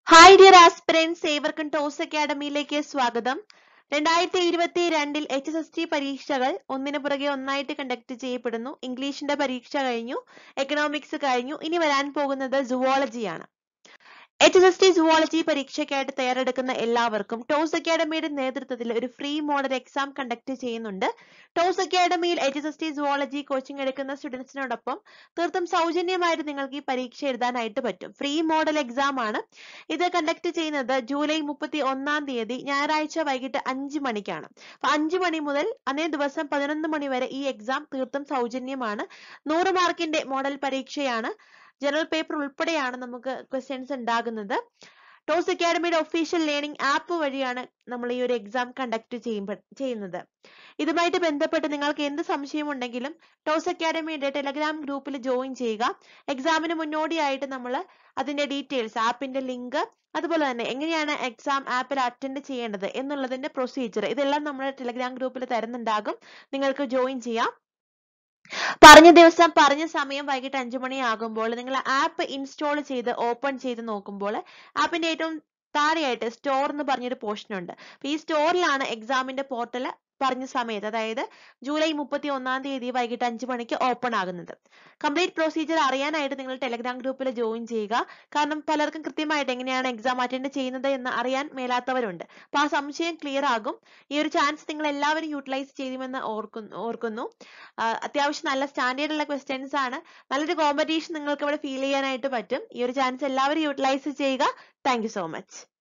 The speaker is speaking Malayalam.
ഹായ് ഡിയർ ആസ്പിറൻസ് ഏവർക്കും ടോസ് അക്കാഡമിയിലേക്ക് സ്വാഗതം രണ്ടായിരത്തി ഇരുപത്തി രണ്ടിൽ എച്ച് എസ് എസ് ടി പരീക്ഷകൾ ഒന്നിനു പുറകെ ഒന്നായിട്ട് കണ്ടക്ട് ചെയ്യപ്പെടുന്നു ഇംഗ്ലീഷിന്റെ പരീക്ഷ കഴിഞ്ഞു എക്കണോമിക്സ് കഴിഞ്ഞു ഇനി വരാൻ പോകുന്നത് സുവോളജിയാണ് H S S T zoology പരീക്ഷയ്ക്കായിട്ട് തയ്യാറെടുക്കുന്ന എല്ലാവർക്കും ടോസ് അക്കാഡമിയുടെ നേതൃത്വത്തിൽ ഒരു ഫ്രീ മോഡൽ എക്സാം കണ്ടക്ട് ചെയ്യുന്നുണ്ട് ടോസ് അക്കാഡമിയിൽ H S S T zoology coaching എടുക്കുന്ന സ്റ്റുഡൻസിനോടൊപ്പം തീർത്തും സൗജന്യമായിട്ട് നിങ്ങൾക്ക് ഈ പരീക്ഷ എഴുതാനായിട്ട് പറ്റും ഫ്രീ മോഡൽ എക്സാം ആണ് ഇത് കണ്ടക്ട് ചെയ്യുന്നത് ജൂലൈ മുപ്പത്തി ഒന്നാം തീയതി ഞായറാഴ്ച വൈകിട്ട് അഞ്ച് മണിക്കാണ് അപ്പൊ അഞ്ച് മണി മുതൽ അന്നേ ദിവസം പതിനൊന്ന് മണി വരെ ഈ എക്സാം തീർത്തും സൗജന്യമാണ് നൂറ് മാർക്കിന്റെ മോഡൽ പരീക്ഷയാണ് ജനറൽ പേപ്പർ ഉൾപ്പെടെയാണ് നമുക്ക് ക്വസ്റ്റ്യൻസ് ഉണ്ടാകുന്നത് ടോസ് അക്കാഡമിയുടെ ഒഫീഷ്യൽ ലേണിംഗ് ആപ്പ് വഴിയാണ് നമ്മൾ ഈ ഒരു എക്സാം കണ്ടക്ട് ചെയ്യുന്നത് ഇതുമായിട്ട് ബന്ധപ്പെട്ട് നിങ്ങൾക്ക് എന്ത് സംശയമുണ്ടെങ്കിലും ടോസ് അക്കാഡമിയുടെ ടെലഗ്രാം ഗ്രൂപ്പിൽ ജോയിൻ ചെയ്യുക എക്സാമിന് മുന്നോടിയായിട്ട് നമ്മൾ അതിന്റെ ഡീറ്റെയിൽസ് ആപ്പിന്റെ ലിങ്ക് അതുപോലെ തന്നെ എങ്ങനെയാണ് എക്സാം ആപ്പിൽ അറ്റൻഡ് ചെയ്യേണ്ടത് എന്നുള്ളതിന്റെ പ്രൊസീജിയർ ഇതെല്ലാം നമ്മൾ ടെലഗ്രാം ഗ്രൂപ്പിൽ തരുന്നുണ്ടാകും നിങ്ങൾക്ക് ജോയിൻ ചെയ്യാം പറഞ്ഞ ദിവസം പറഞ്ഞ സമയം വൈകിട്ട് അഞ്ചു മണിയാകുമ്പോൾ നിങ്ങൾ ആപ്പ് ഇൻസ്റ്റാൾ ചെയ്ത് ഓപ്പൺ ചെയ്ത് നോക്കുമ്പോൾ ആപ്പിന്റെ ഏറ്റവും താഴെയായിട്ട് സ്റ്റോർ എന്ന് പറഞ്ഞൊരു പോർഷൻ ഉണ്ട് അപ്പൊ ഈ സ്റ്റോറിലാണ് എക്സാമിന്റെ പോർട്ടൽ പറഞ്ഞ സമയത്ത് അതായത് ജൂലൈ മുപ്പത്തി ഒന്നാം തീയതി വൈകിട്ട് അഞ്ചു മണിക്ക് ഓപ്പൺ ആകുന്നത് കംപ്ലീറ്റ് പ്രൊസീജിയർ അറിയാനായിട്ട് നിങ്ങൾ ടെലഗ്രാം ഗ്രൂപ്പിൽ ജോയിൻ ചെയ്യുക കാരണം പലർക്കും കൃത്യമായിട്ട് എങ്ങനെയാണ് എക്സാം അറ്റൻഡ് ചെയ്യുന്നത് എന്ന് അറിയാൻ മേലാത്തവരുണ്ട് അപ്പൊ ആ സംശയം ക്ലിയർ ആകും ഈ ഒരു ചാൻസ് നിങ്ങൾ എല്ലാവരും യൂട്ടിലൈസ് ചെയ്യുമെന്ന് ഓർക്കുന്നു ഓർക്കുന്നു അത്യാവശ്യം നല്ല സ്റ്റാൻഡേർഡ് ഉള്ള ക്വസ്റ്റ്യൻസ് ആണ് നല്ലൊരു കോമ്പറ്റീഷൻ നിങ്ങൾക്ക് ഇവിടെ ഫീൽ ചെയ്യാനായിട്ട് പറ്റും ഈ ഒരു ചാൻസ് എല്ലാവരും യൂട്ടിലൈസ് ചെയ്യുക താങ്ക് സോ മച്ച്